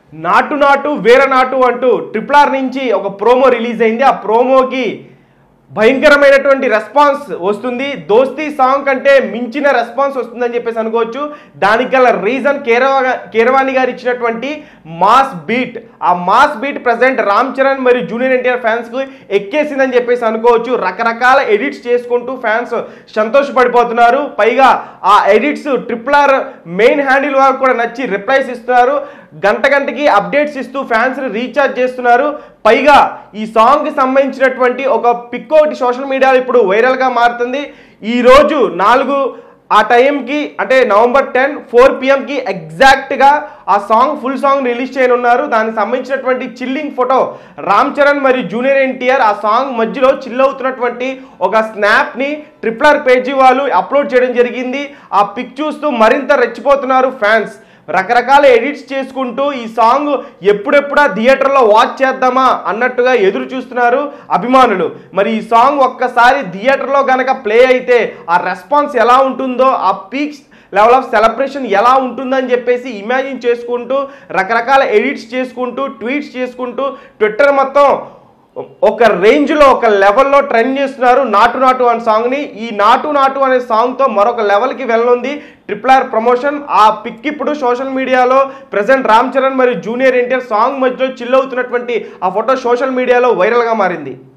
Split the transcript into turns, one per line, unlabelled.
నాటు నాటు వేర నాటు అంటూ ట్రిపుల్ ఆర్ నుంచి ఒక ప్రోమో రిలీజ్ అయింది ఆ ప్రోమోకి భయంకరమైనటువంటి రెస్పాన్స్ వస్తుంది దోస్తీ సాంగ్ కంటే మించిన రెస్పాన్స్ వస్తుందని చెప్పేసి అనుకోవచ్చు దానికి గల రీజన్ కేరవా కేరవాణి గారు ఇచ్చినటువంటి మాస్ బీట్ ఆ mass beat present Ram Charan మరియు జూనియర్ ఎన్టీఆర్ ఫ్యాన్స్కి ఎక్కేసిందని చెప్పేసి అనుకోవచ్చు రకరకాల ఎడిట్స్ చేసుకుంటూ ఫ్యాన్స్ సంతోషపడిపోతున్నారు పైగా ఆ edits triple R main handle వారు కూడా నచ్చి రిప్లైస్ ఇస్తున్నారు గంట గంటకి అప్డేట్స్ ఇస్తూ ఫ్యాన్స్ రీఛార్జ్ చేస్తున్నారు పైగా ఈ సాంగ్కి సంబంధించినటువంటి ఒక పిక్ ఒకటి సోషల్ మీడియాలో ఇప్పుడు వైరల్గా మారుతుంది ఈరోజు నాలుగు ఆ టైంకి అంటే నవంబర్ టెన్ ఫోర్ పిఎంకి ఎగ్జాక్ట్గా ఆ సాంగ్ ఫుల్ సాంగ్ రిలీజ్ చేయనున్నారు దానికి సంబంధించినటువంటి చిల్లింగ్ ఫోటో రామ్ చరణ్ మరియు జూనియర్ ఎన్టీఆర్ ఆ సాంగ్ మధ్యలో చిల్ అవుతున్నటువంటి ఒక స్నాప్ని ట్రిపులర్ పేజీ వాళ్ళు అప్లోడ్ చేయడం జరిగింది ఆ పిక్ చూస్తూ మరింత రెచ్చిపోతున్నారు ఫ్యాన్స్ రకరకాల ఎడిట్స్ చేసుకుంటూ ఈ సాంగ్ ఎప్పుడెప్పుడా థియేటర్లో వాచ్ చేద్దామా అన్నట్టుగా ఎదురు చూస్తున్నారు అభిమానులు మరి ఈ సాంగ్ ఒక్కసారి థియేటర్లో గనక ప్లే అయితే ఆ రెస్పాన్స్ ఎలా ఉంటుందో ఆ పీక్స్ లెవెల్ ఆఫ్ సెలబ్రేషన్ ఎలా ఉంటుందని చెప్పేసి ఇమాజిన్ చేసుకుంటూ రకరకాల ఎడిట్స్ చేసుకుంటూ ట్వీట్స్ చేసుకుంటూ ట్విట్టర్ మొత్తం ఒక రేంజ్లో ఒక లెవెల్లో ట్రెండ్ చేస్తున్నారు నాటు నాటు అనే సాంగ్ని ఈ నాటు నాటు అనే సాంగ్తో మరొక లెవెల్కి వెళ్ళనుంది ట్రిపుల్ ఆర్ ప్రమోషన్ ఆ పిక్ ఇప్పుడు సోషల్ మీడియాలో ప్రజెంట్ రామ్ చరణ్ మరియు జూనియర్ ఎన్టీఆర్ సాంగ్ మధ్యలో చిల్ అవుతున్నటువంటి ఆ ఫోటో సోషల్ మీడియాలో వైరల్గా మారింది